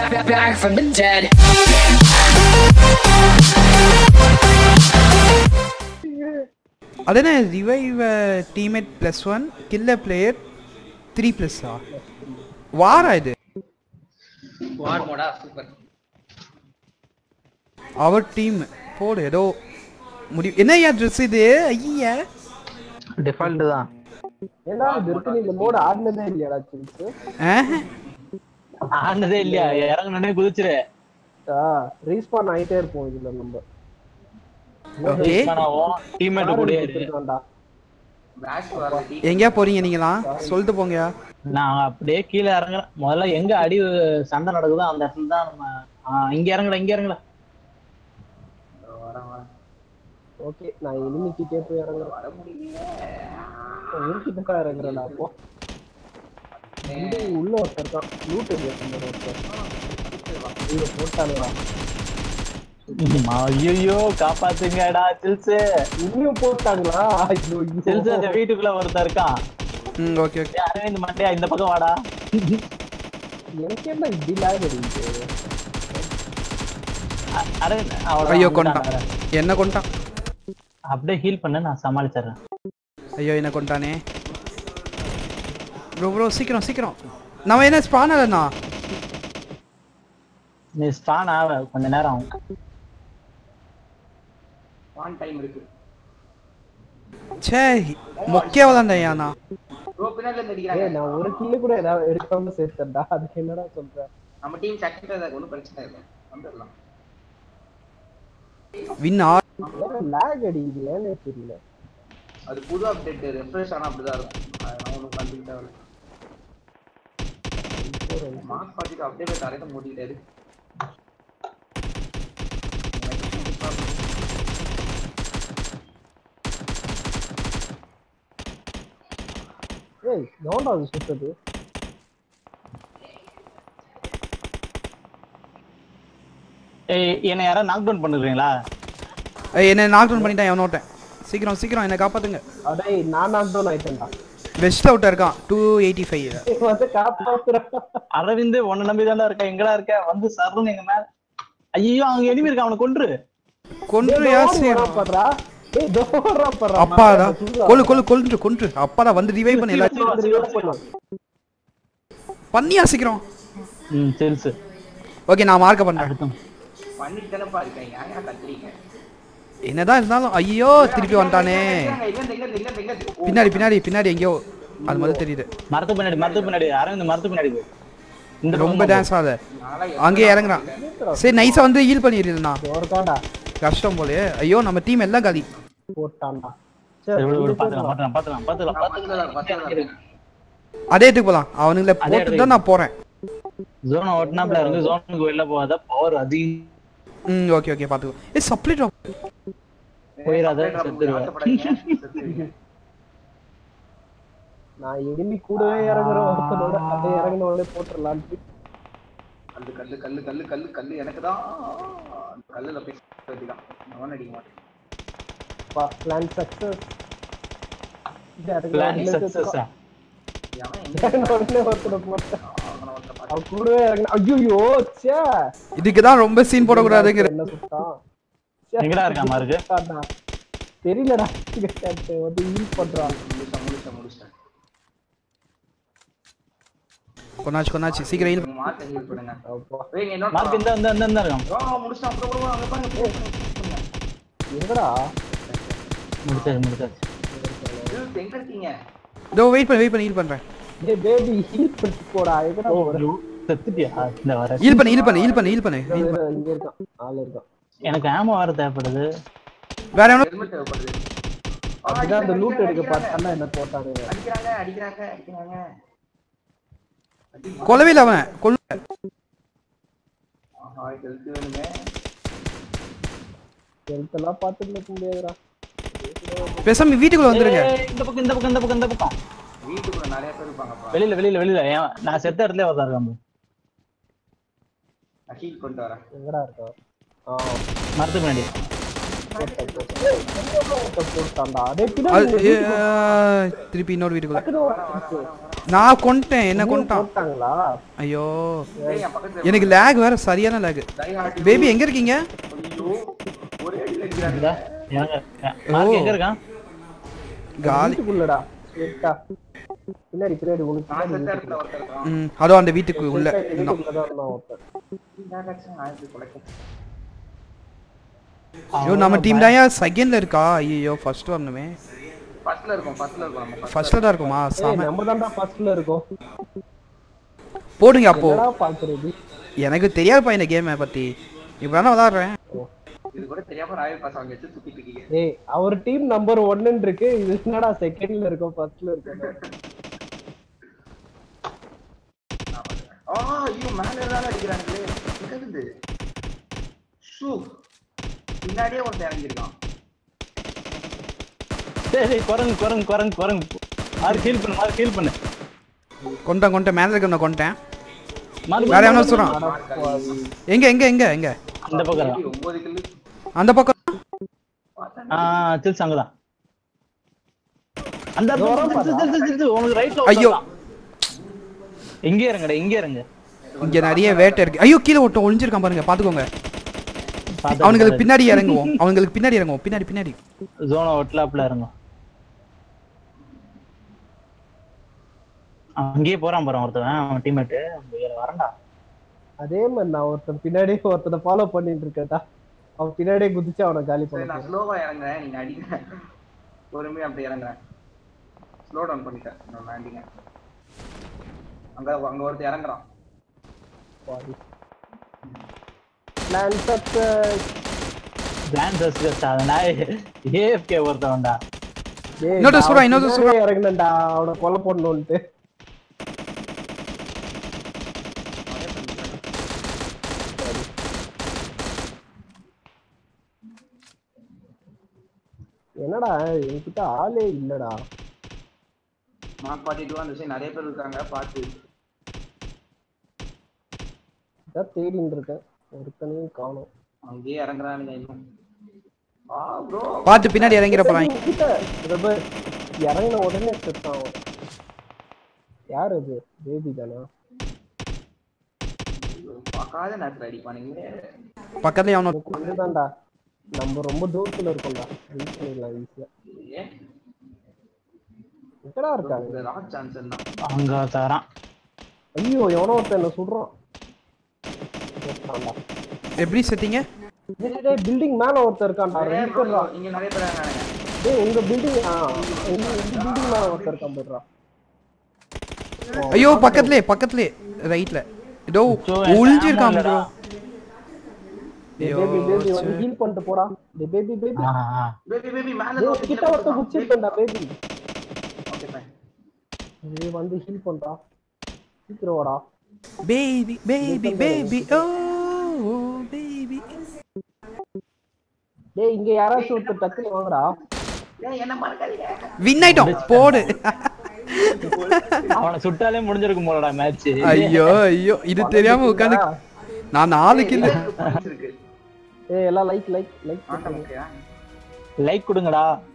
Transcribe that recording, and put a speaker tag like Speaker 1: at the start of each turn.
Speaker 1: back, back from the dead.
Speaker 2: அதென்ன revive teammate plus one கில்ல player three ப்ளஸ்ஸா வாரா இது
Speaker 3: வார் மோடா சூப்பர்
Speaker 2: அவர் டீம் போடு ஏதோ முடிவு என்னய்யா ட்ரெஸ் இது ஐயா
Speaker 4: டிஃபால்ட் தான்
Speaker 5: ஏன்னா இது இருக்கு நீ இந்த மோடு ஆடினதே இல்லையாடா சில்ஸ்
Speaker 4: ஆனதே இல்லையா இறங்கணுன்னே குதிச்சிரு
Speaker 5: ரீஸ்பான் ஆயிட்டே இருப்போம் இதுல நம்ம
Speaker 2: ஓகே
Speaker 4: டீம்மேட் கூட இரு.
Speaker 5: எடுத்துருக்கான்டா
Speaker 3: பேஷ் வரல டீ
Speaker 2: எங்கேயா போறீங்க நீங்களாம் சொல்லிட்டு போங்கயா
Speaker 4: நான் அப்படியே கீழே இறங்குறேன் முதல்ல எங்க அடி சண்டை நடக்குதோ அந்த இடத்துல தான் நம்ம ஆ, இங்க இறங்குடா இங்க இறங்குடா
Speaker 3: வரேன் வரேன்
Speaker 5: ஓகே நான் இனிமிக்கிட்டே போய் இறங்குறேன்
Speaker 3: வர முடியல
Speaker 5: இனிமிக்கிட்ட தான் இறங்குறேன்டா அப்போ இந்த உள்ள ஒருத்தர் இருக்கான் லூட் ஒருத்தர் இங்க போட்டானுடா
Speaker 4: ஐயோ காப்பாத்துங்கடா சில்ஸ்
Speaker 5: இன்னும் போட்டாங்களா ஐயோ
Speaker 4: சில்ஸ் அந்த வீட்டுக்குள்ள ஒருத்தன் இருக்கான்
Speaker 2: ம் ஓகே ஓகே
Speaker 4: ஏய், அரவிந்த் மண்டையா இந்த பக்கம் வாடா
Speaker 5: எனக்கு என்ன இப்படி லேக் அடிக்குது
Speaker 4: அ- அரவிந்த் அவ்வளவுதான்,
Speaker 2: ஐயோ
Speaker 4: வந்துட்டான்
Speaker 2: கொண்டான்
Speaker 4: வேற.
Speaker 2: என்ன கொண்டான்
Speaker 4: அப்படியே ஹீல் பண்ணு நான் சமாளிச்சிடுறேன்
Speaker 2: ஐயோ என்ன கொண்டானே ப்ரோ ப்ரோ சீக்கிரம் சீக்கிரம் நம்ம என்ன ஸ்பான் ஆகலண்ணா
Speaker 4: நீ ஸ்பான் ஆக கொஞ்ச நேரம் ஆகும்
Speaker 3: ஆன் டைம் இருக்கு
Speaker 2: சே மொக்கையாவதான்டா ஐயாண்ணா
Speaker 3: ப்ரோ பின்னாடி இருந்து
Speaker 5: ஏய்
Speaker 3: அடிக்கிறாங்க
Speaker 5: நான் ஒரு கில்லு கூட ஏதாவது எடுக்காம சேர்த்தேன்டா அதுக்கு என்னடா சொல்ற
Speaker 3: நம்ம டீம் செகண்ட் தான் ஒன்றும் பிரச்சனை இல்லை வந்துடலாம்
Speaker 2: வின் ஆ
Speaker 5: லேக் அடிக்குது ஏன்னே தெரியல
Speaker 3: அது புது அப்டேட் ரெஃப்ரெஷ் ஆனா அப்படிதான் இருக்கும் அதெல்லாம் ஒன்றும் கண்டுக்க தேவையில்ல மார்க் பார்த்துட்டு அப்டேட் தரையில மூடிக்கிட்டாரு
Speaker 5: ஏய் எவன்டா அது சுத்தது
Speaker 4: ஏய் என்னை யாராவது நாக் டவுன் பண்ணுறீங்களா
Speaker 2: ஏய், என்ன நாக் டவுன் பண்ணிட்டான் எவனோட்டேன் சீக்கிரம் சீக்கிரம் என்ன காப்பாத்துங்க
Speaker 5: அடே நான் நாக் டவுன் ஆயிட்டேன்டா
Speaker 2: பெஸ்ட் அவுட்டா இருக்கான் டூ எயிட்டி ஃபைவ்
Speaker 5: ஏய், வந்து காப்பாத்துறா
Speaker 4: அரவிந்த் உன்னை நம்பி தான்டா இருக்க எங்கடா இருக்க வந்து சர்ன்னு எங்க மேல ஐயோ அங்க எனிமி இருக்க அவனை கொன்று
Speaker 2: கொன்று யாசி
Speaker 5: படுறா ஏய் தோறா படுறா
Speaker 2: அப்பாடா கொல்லு கொல்லு கொல்ன்று கொன்று அப்பாடா வந்து ரிவைவ் பண்ணி எல்லாத்தையும் பண்ணியா சீக்கிரம்
Speaker 4: ம் சேல்ஸ்
Speaker 2: ஓகே நான் மார்க்க பண்றேன்
Speaker 4: அடுத்தோம்
Speaker 3: பண்ணிட்டு தானேப்பா இருக்கேன் ஏன் ஏன் கத்துறீங்க
Speaker 2: என்னதான் இருந்தாலும் ஐயோ திருப்பி வந்துட்டானே
Speaker 3: இங்க இருந்து, இங்க இருந்து, இங்க இருந்து, இங்க இருந்து. ஓ,
Speaker 2: பின்னாடி பின்னாடி பின்னாடி எங்கேயோ அது மாதிரி தெரியுது
Speaker 4: மரத்து பின்னாடி மரத்து பின்னாடி அரவிந்த் மரத்து பின்னாடி போ. இந்த
Speaker 2: ரொம்ப
Speaker 4: பக்கம்
Speaker 2: டான்ஸ் ஆகாத
Speaker 3: நான்லாம்
Speaker 2: அங்கேயே இறங்குறான் சரி நைஸா வந்து ஹீல் பண்ணிடுதுண்ணா
Speaker 5: ஒருத்தாண்டா
Speaker 2: கஷ்டம் போலே ஐயோ நம்ம டீம் எல்லாம் காலி
Speaker 5: போட்டான்டா
Speaker 4: சரி,
Speaker 5: சரி
Speaker 4: விடு, விடு, பாத்துக்கலாம் பாத்துக்கலாம் பாத்துக்கலாம்
Speaker 3: நான்
Speaker 4: பாத்துக்கலாம்
Speaker 3: பக்கத்துல தான், பக்கத்துல தான்.
Speaker 2: அதே இடத்துக்கு போலாம் அவனுங்களை
Speaker 4: அதே
Speaker 2: போட்டு தான் நான் போறேன்
Speaker 4: ஜோன் ஓட்டினாப்ல இருக்கு ஜோனுக்கு வெளில போகாத பவர் அதிகம்
Speaker 2: ம் ஓகே ஓகே பாத்துக்கோ ஏ சப்ளை ட்ராப்
Speaker 4: போயிடாத
Speaker 3: அப்படியே
Speaker 4: செத்துருவேன்
Speaker 3: ஆசைப்படாதீங்க, செத்துருவீங்க.
Speaker 5: நான் எனிமி கூடவே இறங்குறேன் ஒருத்தனோட அப்படியே இறங்கின உடனே போட்டுடலான்ட்டு
Speaker 3: கல்லு கல்லு கல்லு கல்லு கல்லு கல்லு எனக்கு தான் அந்த கல்லுல போய் வச்சுக்கலாம் நான் அடிக்க மாட்டேன்
Speaker 5: பிளான் சக்சஸ்
Speaker 4: பிளான் சக்சஸா
Speaker 3: அவன் எங்க
Speaker 5: உடனே ஒருத்தனை போட்டேன்
Speaker 3: அவனை ஒருத்தன் பார்த்து
Speaker 5: அவன் கூடவே இறங்கின ஐயோ சே
Speaker 2: இதுக்கு தான் ரொம்ப சீன் போடக்கூடாதுங்கிற
Speaker 5: என்ன சுட்டான் ச்சே,
Speaker 4: எங்கடா இருக்கான் மாருக்கு
Speaker 5: சுட்டான்டா. தெரியலடா கேட்டு வந்து ஹீல் பண்றான்
Speaker 3: முடிச்சா முடிச்சா முடிச்சிட்டேன்
Speaker 2: கொண்டாச்சு கொண்டாச்சு சீக்கிரம் heal
Speaker 3: நீங்க மாத்த ஹீல் பண்ணுங்க
Speaker 5: அப்பா
Speaker 3: வேங்க இன்னொரு
Speaker 4: மார்க் இந்த இந்த இந்த இந்த இருக்கான்
Speaker 3: ஆ முடிச்சிட்டான் அப்புறம் அப்புறம் அங்க பாருங்க போ, போ, போ, போ.
Speaker 5: எங்கடா
Speaker 4: முடிச்சாச்சு முடிச்சாச்சு
Speaker 3: Dude, எங்க இருக்கீங்க
Speaker 2: இதோ வெயிட் பண்ணி வெயிட் பண்ணி ஹீல் பண்றேன்
Speaker 5: டேய் பேபி ஹீல் பண்ணிட்டு போடா எங்கடா
Speaker 4: ஓ
Speaker 5: போற?
Speaker 4: யூ செத்துட்டியா இந்த வர
Speaker 2: ஹீல் பண்ணு ஹீல் பண்ணு ஹீல் பண்ணு ஹீல் பண்ணு heal பண்ணு.
Speaker 5: இங்க இங்க இருக்கான் ஆள் இருக்கான்
Speaker 4: எனக்கு ஆமோ வேற தேவைப்படுது
Speaker 2: வேற எவனோ
Speaker 3: ஹெல்மெட் தேவைப்படுது ஆ,
Speaker 5: அப்படிதான் அந்த
Speaker 3: அடிக்கிறாங்க,
Speaker 5: லூட் எடுக்க
Speaker 3: அடிக்கிறாங்க.
Speaker 5: பார்த்தானா என்ன போட்டாரு
Speaker 3: அடிக்கிறாங்க அடிக்கிறாங்க அடிக்கிறாங்க
Speaker 2: கொல்லவே இல்லை அவன் கொல்ல
Speaker 3: ஆஹா ஹெல்த் வேணுமே
Speaker 5: ஹெல்த் எல்லாம் பார்த்துட்டு இருக்க முடியாதுடா
Speaker 2: பேசாம வீட்டுக்குள்ள வந்துருங்க
Speaker 4: ஏய், இந்த பக்கம் இந்த பக்கம் இந்த பக்கம் இந்த பக்கம்
Speaker 3: வீட்டுக்குள்ள நிறைய பேர் இருப்பாங்கப்பா
Speaker 4: வெளியில வெளியில வெளியில ஏன் நான் செத்த இடத்துல ஒருத்தர் இருக்கான்
Speaker 3: நான் ஹீல் கொண்டு வரேன்
Speaker 5: எங்கடா இருக்கான் ஆ
Speaker 4: மரத்து பின்னாடி
Speaker 5: போட்டான்டா டேய்
Speaker 2: அது
Speaker 5: பின்னாடி
Speaker 2: ஏ, திருப்பி இன்னொரு வீட்டுக்குள்ள
Speaker 5: டக்குனு ஒரு-
Speaker 2: நான் கொண்டேன் என்ன கொண்டான்
Speaker 5: போட்டாங்களா
Speaker 2: ஐயோ
Speaker 3: டேய், என் பக்கத்துல
Speaker 2: எனக்கு லேக் வேற சரியான லேக்
Speaker 3: die hard.
Speaker 2: பேபி எங்க இருக்கீங்க
Speaker 3: ஐயோ, ஒரே அடியில அடிக்கிறாங்க.
Speaker 4: இந்தா, எனக்கு மார்க் எங்க இருக்கான்
Speaker 2: காலி
Speaker 5: வீட்டுக்குள்ளடா கேட்டா பின்னாடி பின்னாடி உனக்கு
Speaker 3: நான்
Speaker 5: பின்னாடி
Speaker 3: செத்த இடத்துல ஒருத்தன் இருக்கான்.
Speaker 2: ம் அதோ அந்த வீட்டுக்கு உள்ள இன்னும்
Speaker 5: வீட்டுக்குள்ளதான் இருந்தான் ஒருத்தன்
Speaker 3: நான் அடிச்சேன், நான் எப்படி குலைக்க?
Speaker 2: ஐயோ நம்ம டீம் தான் செகண்ட்ல இருக்கா ஐயோ ஃபர்ஸ்ட் வரணுமே
Speaker 3: First ல இருக்கோம், first ல இருக்கோம் நம்ம first.
Speaker 2: ஃபர்ஸ்ட்ல தான் இருக்குமா
Speaker 5: ஏய்
Speaker 2: சாம
Speaker 5: நம்ம தான்டா ஃபர்ஸ்ட்ல இருக்கோம்
Speaker 2: போடுங்க அப்போ
Speaker 5: என்னடா பாக்குறது
Speaker 2: எனக்கு தெரியாதுப்பா இந்த கேமை பத்தி இப்போ தானே விளாடுறேன்
Speaker 3: இது கூட தெரியாம ராயல் பாஸ் வாங்கி வச்சு சுத்திட்டு இருக்கீங்க.
Speaker 5: ஏய் அவர் டீம் நம்பர் ஒன்னு இருக்கு இது என்னடா செகண்ட்ல இருக்கோம் ஃபர்ஸ்ட்ல இருக்கோம்
Speaker 3: நான் பாத்துக்கிறேன். ஆ, ஐயோ, மேல இருந்தாலும் அடிக்கிறாங்களே. எங்க இருந்து? ஷூ. பின்னாடியே ஒருத்தன் இறங்கியிருக்கான்.
Speaker 4: டேய் டேய், குரங்கு குரங்கு குரங்கு குரங்கு மார்க் ஹீல் பண்ணு மார்க் ஹீல் பண்ணு
Speaker 2: கொண்டேன் கொண்டேன் மேலே இருக்க கொண்டேன்
Speaker 4: மார்க்
Speaker 2: வேற எவனோ சொல்றான் எங்க எங்க எங்க எங்க
Speaker 4: அந்த பக்கம் தான்.
Speaker 3: ஏய், ஒன்பது கில்லு.
Speaker 2: அந்த பக்கம்
Speaker 3: பார்த்தேன்.
Speaker 4: ஆ சில்ஸ் அங்கதான் அந்த பக்கம் சில்ஸ், சில்ஸ், சில்ஸ், சில்ஸ், உனக்கு ரைட்ல
Speaker 2: ஐயோ.
Speaker 4: இங்கே இருங்கடா இங்கே இருங்க
Speaker 2: இங்க நிறைய வேட்டை இருக்கு ஐயோ கீழே ஒருத்தன் ஒளிஞ்சிருக்கான் பாருங்க பாத்துக்கோங்க அவனுங்களுக்கு பின்னாடி இறங்குவோம் அவங்களுக்கு பின்னாடி இறங்குவோம் பின்னாடி பின்னாடி
Speaker 4: ஜோனை ஒட்டலாப்ல இருங்க அங்கேயே போறான் போறான் ஒருத்தவன் அவன் டீம்மேட்டு வரண்டா
Speaker 5: அதே மாதிரி நான் ஒருத்தன் பின்னாடியே ஒருத்தனை ஃபாலோ பண்ணிட்டு இருக்கேன்டா அவன் பின்னாடியே குதிச்சு அவனை காலி
Speaker 3: சரி,
Speaker 5: பண்ண
Speaker 3: நான் ஸ்லோவா இறங்குறேன் நீங்க அடிங்க பொறுமையா அப்படி இறங்குறேன் ஸ்லோ டவுன் பண்ணிட்டேன் நான் லேண்டிங்க அங்க அங்க ஒருத்தர் இறங்குறான்
Speaker 5: பிளான் சக்சஸ்
Speaker 4: பிளான் சஸ்கஸ் அதனால ஏஎஃப்கே ஒருத்தவன்டா
Speaker 2: இன்னொரு சொல்றான், இன்னொரு சொல்றான்.
Speaker 5: இறங்குனேன்டா அவனை கொலை பண்ணணும்ட்டு என்னடா என்கிட்ட ஆளே இல்லடா
Speaker 3: மார்க் பாட்டிட்டு அந்த சைடு நிறைய பேர் இருக்காங்க பார்த்து
Speaker 5: இதான் தேடிட்டு இருக்கேன் ஒருத்தனையும் காணும்
Speaker 3: அங்கேயே இறங்குறானுங்க இன்னும் ஆ ப்ரோ
Speaker 2: பார்த்து பின்னாடி இறங்கிட போறான்
Speaker 5: கிட்ட இறங்கின உடனே செத்தான் அவன். யார் அது பேபி தானா
Speaker 3: பார்க்காத நேரத்துல அடிப்பானுங்க
Speaker 2: பக்கத்துல அவனோ
Speaker 5: இதுதான்டா நம்ம ரொம்ப தூரத்துல இருக்கோம்டா ரீச் பண்ணிடலாம் ஈஸியா
Speaker 3: ஏன்
Speaker 5: எங்கடா இருக்காங்க
Speaker 3: இந்த ராக் சான்சன் தான்
Speaker 4: அங்க தரான்
Speaker 5: ஐயோ எவனோ ஒருத்தன் என்ன சுடுறான் செத்தான்டா.
Speaker 2: எப்படி செத்தீங்க
Speaker 5: டேய், டேய், டேய் பில்டிங் மேல ஒருத்தன் இருக்கான்டா
Speaker 3: நிறைய
Speaker 5: ரெண்டு
Speaker 3: bro,
Speaker 5: பேர்ரா
Speaker 3: இங்க நிறைய பேர் இருக்கானுங்க
Speaker 5: டேய் உங்க பில்டிங் ஆ உங்க பில்டிங் மேல ஒருத்தன் இருக்கான் போடுறா
Speaker 2: ஐயோ பக்கத்துலயே பக்கத்துலயே ரைட்ல ஏதோ
Speaker 4: So,
Speaker 2: ஒளிஞ்சிருக்கான்
Speaker 4: ஆமாடா.
Speaker 2: bro ஐயோ
Speaker 5: பேபி பேபி வந்து ஹீல் பண்ணிட்டு போடா டேய் பேபி பேபி
Speaker 4: ஆ, ஆ.
Speaker 3: பேபி பேபி மேல
Speaker 5: டேய்
Speaker 3: இருந்து
Speaker 5: கிட்ட ஒருத்தன் குச்சிருக்கேன்டா பேபி
Speaker 3: ஓகே ஃபைன்
Speaker 5: டேய் வந்து ஹீல் பண்றா சீக்கிரம் வாடா
Speaker 2: பேபி பேபி பேபி ஓ பேபி
Speaker 5: டேய் இங்க யாராச்சும் ஒருத்தர் டக்குனு வாங்கடா
Speaker 3: ஏய் என்ன மறக்காதீங்க
Speaker 2: வின் ஆயிட்டோம் போடு
Speaker 4: அவனை சுட்டாலே முடிஞ்சிருக்கும் போலடா மேட்ச்
Speaker 2: ஐயோ ஐயோ இது தெரியாம உட்காந்து நான் நாலு கில்லு
Speaker 3: இருக்கு
Speaker 5: ஏய் எல்லாம் லைக் லைக் லைக்
Speaker 3: ஆட்டம் ஓகேயா
Speaker 4: லைக் கொடுங்கடா